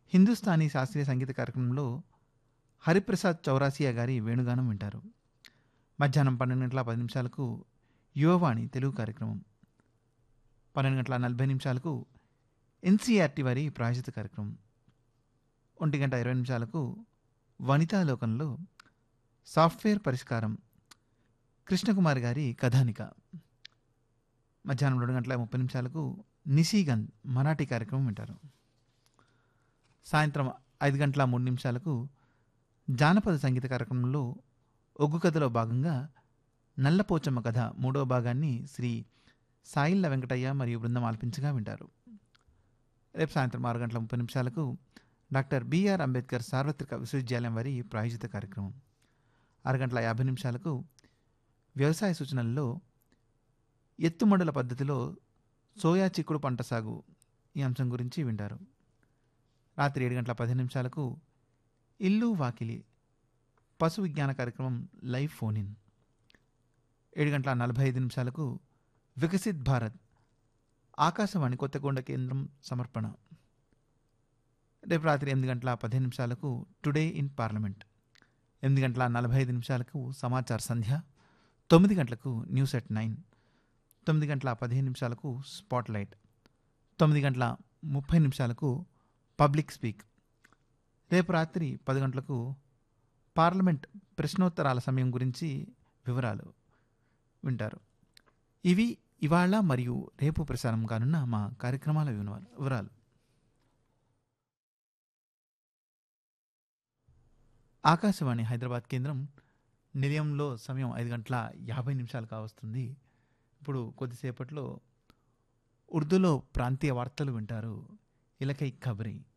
హిందుస్థానీ శాస్త్రీయ సంగీత కార్యక్రమంలో హరిప్రసాద్ చౌరాసియా గారి వేణుగానం వింటారు మధ్యాహ్నం పన్నెండు గంటల పది నిమిషాలకు యువవాణి తెలుగు కార్యక్రమం పన్నెండు గంటల నలభై నిమిషాలకు ఎన్సీఆర్టీ వారి ప్రాయోజిత కార్యక్రమం ఒంటి గంట ఇరవై నిమిషాలకు వనితా లోకంలో సాఫ్ట్వేర్ పరిష్కారం కృష్ణకుమార్ గారి కథానిక మధ్యాహ్నం రెండు గంటల ముప్పై నిమిషాలకు నిశీగంధ్ మరాఠీ కార్యక్రమం వింటారు సాయంత్రం ఐదు గంటల మూడు నిమిషాలకు జానపద సంగీత కార్యక్రమంలో ఒగ్గు కథలో భాగంగా నల్లపోచమ్మ కథ మూడవ భాగాన్ని శ్రీ సాయిల్ల వెంకటయ్య మరియు బృందం ఆలపించగా వింటారు రేపు సాయంత్రం ఆరు గంటల ముప్పై నిమిషాలకు డాక్టర్ బిఆర్ అంబేద్కర్ సార్వత్రిక విశ్వవిద్యాలయం వారి ప్రాయోజిత కార్యక్రమం ఆరు గంటల యాభై నిమిషాలకు వ్యవసాయ సూచనల్లో ఎత్తుమడుల పద్ధతిలో సోయా చిక్కుడు పంట సాగు ఈ అంశం గురించి వింటారు రాత్రి ఏడు గంటల పదిహేను నిమిషాలకు ఇల్లు వాకిలి పశు విజ్ఞాన కార్యక్రమం లైవ్ ఫోన్ ఇన్ ఏడు గంటల నలభై ఐదు నిమిషాలకు వికసిత్ భారత్ ఆకాశవాణి కొత్తగొండ కేంద్రం సమర్పణ రేపు రాత్రి ఎనిమిది గంటల పదిహేను నిమిషాలకు టుడే ఇన్ పార్లమెంట్ ఎనిమిది గంటల నలభై ఐదు నిమిషాలకు సమాచార సంధ్య తొమ్మిది గంటలకు న్యూస్ ఎట్ నైన్ తొమ్మిది గంటల పదిహేను నిమిషాలకు స్పాట్ లైట్ తొమ్మిది గంటల ముప్పై నిమిషాలకు పబ్లిక్ స్పీక్ రేపు రాత్రి పది గంటలకు పార్లమెంట్ ప్రశ్నోత్తరాల సమయం గురించి వివరాలు వింటారు ఇవి ఇవాళ మరియు రేపు ప్రసారం కానున్న మా కార్యక్రమాల వివరాలు వివరాలు ఆకాశవాణి హైదరాబాద్ కేంద్రం నిలయంలో సమయం ఐదు గంటల యాభై నిమిషాలు కావస్తుంది ఇప్పుడు కొద్దిసేపట్లో ఉర్దూలో ప్రాంతీయ వార్తలు వింటారు ఇలకై ఖబరీ